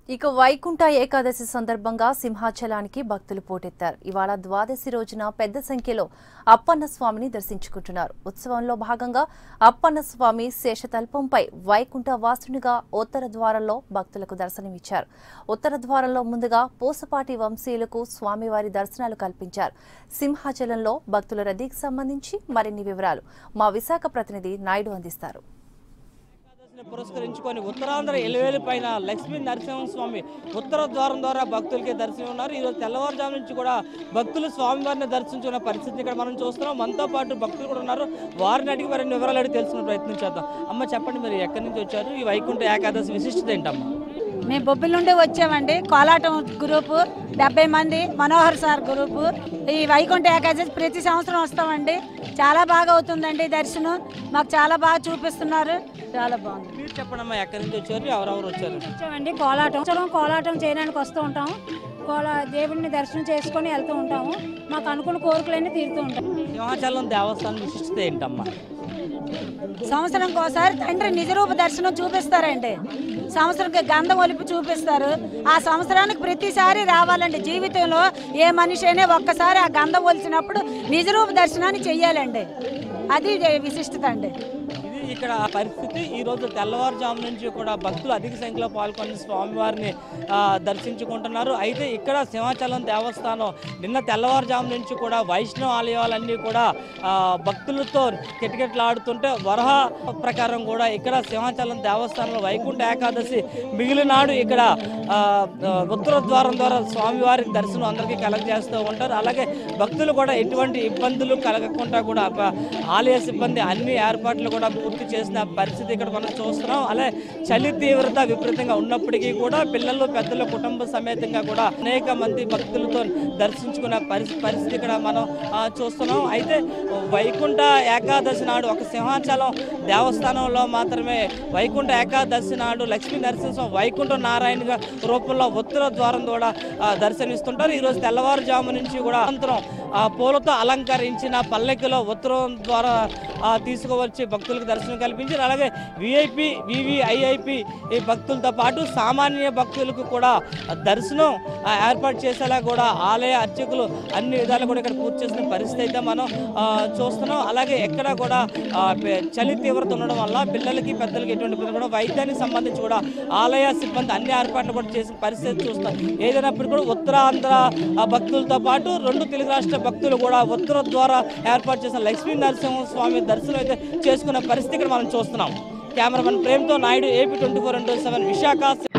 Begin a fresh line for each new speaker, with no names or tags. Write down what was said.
ఇక వైకుంఠ ఏకాదశి సందర్భంగా సింహాచలానికి భక్తులు పోటెత్తారు ఇవాళ ద్వాదశి రోజున పెద్ద సంఖ్యలో అప్పన్న స్వామిని దర్శించుకుంటున్నారు ఉత్సవంలో భాగంగా అప్పన్న స్వామి శేషతల్పంపై వైకుంఠ వాసునిగా ఉత్తర ద్వారంలో భక్తులకు దర్శనమిచ్చారు ఉత్తర ద్వారంలో ముందుగా పూసపాటి వంశీయులకు స్వామివారి దర్శనాలు కల్పించారు సింహాచలంలో భక్తుల రద్దీకి సంబంధించి మరిన్ని వివరాలు మా విశాఖ ప్రతినిధి నాయుడు అందిస్తారు
ఏకాదశిని పురస్కరించుకొని ఉత్తరాంధ్ర ఎలివేలు పైన లక్ష్మీ నరసింహస్వామి ఉత్తర ద్వారం ద్వారా భక్తులకి దర్శనం ఉన్నారు ఈరోజు తెల్లవారుజాము నుంచి కూడా భక్తులు స్వామివారిని దర్శించుకున్న పరిస్థితి ఇక్కడ మనం చూస్తున్నాం మనతో పాటు భక్తులు కూడా ఉన్నారు వారిని అడిగి మరిన్ని వివరాలు అడిగి తెలుసుకునే ప్రయత్నం చేద్దాం అమ్మ చెప్పండి మీరు ఎక్కడి నుంచి వచ్చారు ఈ వైకుంఠ ఏకాదశి విశిష్టత ఏంటమ్మా
మేము బొబ్బిల నుండి వచ్చామండి కోలాటం గ్రూపు డెబ్బై మంది మనోహర్ సార్ గ్రూపు ఈ వైకుంఠ ఏకాదశి ప్రతి సంవత్సరం వస్తామండి చాలా బాగా అవుతుందండి దర్శనం మాకు చాలా బాగా చూపిస్తున్నారు చాలా బాగుంది
మీరు చెప్పండి అమ్మా ఎక్కడి నుంచి వచ్చారు ఎవరెవరు వచ్చారు
వచ్చామండి కోలాటం సంవత్సరం కోలాటం చేయడానికి వస్తూ ఉంటాం కోలా దేవుడిని దర్శనం చేసుకొని వెళ్తూ ఉంటాము మాకు అనుకున్న కోరికలన్నీ తీరుతూ ఉంటాం
సింహాచలం దేవస్థానం విశిష్టత ఏంటమ్మా
సంవత్సరంకి ఒకసారి తండ్రి నిజరూప దర్శనం చూపిస్తారండి సంవత్సరంకి గంధం ఒలిపి చూపిస్తారు ఆ సంవత్సరానికి ప్రతిసారి రావాలండి జీవితంలో ఏ మనిషి అయినా ఒక్కసారి ఆ గంధం ఒలిచినప్పుడు నిజరూప దర్శనాన్ని చెయ్యాలండి అది విశిష్టత అండి
ఇది ఇక్కడ పరిస్థితి ఈ రోజు తెల్లవారుజాము నుంచి కూడా భక్తులు అధిక సంఖ్యలో పాల్గొని స్వామివారిని ఆ, దర్శించుకుంటున్నారు అయితే ఇక్కడ సింహాచలం దేవస్థానం నిన్న తెల్లవారుజాము నుంచి కూడా వైష్ణవ ఆలయాలన్నీ కూడా ఆ, భక్తులతో కిటకిటలాడుతుంటే వరహ ప్రకారం కూడా ఇక్కడ సింహాచలం దేవస్థానంలో వైకుంఠ ఏకాదశి మిగిలిన నాడు ఇక్కడ ఆ, ఆ, ఉత్తర ద్వారం ద్వారా స్వామివారికి దర్శనం అందరికీ కలగజేస్తూ ఉంటారు అలాగే భక్తులు కూడా ఎటువంటి ఇబ్బందులు కలగకుండా కూడా ఒక ఆలయ సిబ్బంది అన్ని ఏర్పాట్లు కూడా పూర్తి చేసిన పరిస్థితి ఇక్కడ మనం చూస్తున్నాం అలాగే చలి తీవ్రత విపరీతంగా ఉన్నప్పటికీ కూడా పిల్లలు పెద్దలు కుటుంబ సమేతంగా కూడా అనేక మంది భక్తులతో దర్శించుకునే పరిస్థితి పరిస్థితి ఇక్కడ మనం ఆ, చూస్తున్నాం అయితే వైకుంఠ ఏకాదశి నాడు ఒక సింహాచలం దేవస్థానంలో మాత్రమే వైకుంఠ ఏకాదశి నాడు లక్ష్మీ నరసింహస్వామి వైకుంఠ నారాయణ రూపంలో ఉత్తర ద్వారం కూడా ఆ, దర్శనమిస్తుంటారు ఈరోజు తెల్లవారుజాము నుంచి కూడా అనంతరం ఆ పూలతో అలంకరించిన పల్లెకిలో ఉత్తరం ద్వారా ఆ, తీసుకువచ్చి భక్తులకు దర్శనం కల్పించారు అలాగే విఐపి వివిఐఐపి ఈ భక్తులతో పాటు సామాన్య భక్తులకు కూడా దర్శనం ఆ, ఏర్పాటు చేసేలా కూడా ఆలయ అర్చకులు అన్ని విధాలు కూడా ఇక్కడ పూర్తి చేసిన పరిస్థితి అయితే మనం ఆ, చూస్తున్నాం అలాగే ఎక్కడ కూడా ఆ, పె- చలి తీవ్రత ఉండడం వల్ల పిల్లలకి పెద్దలకి ఎటువంటి ఇబ్బంది కూడా వైద్యానికి సంబంధించి కూడా ఆలయ సిబ్బంది అన్ని ఏర్పాట్లు కూడా చేసిన పరిస్థితి చూస్తాం ఏదైనప్పుడు కూడా ఉత్తరాంధ్ర ఆ, భక్తులతో పాటు రెండు తెలుగు రాష్ట్ర భక్తులు కూడా ఉత్తర ద్వారా ఏర్పాటు చేసిన లక్ష్మీ నరసింహ స్వామి దర్శనం అయితే చేసుకున్న పరిస్థితి ఇక్కడ మనం చూస్తున్నాం కెమెరామెన్ ప్రేమ్తో Naidu AP twenty four into seven Visakha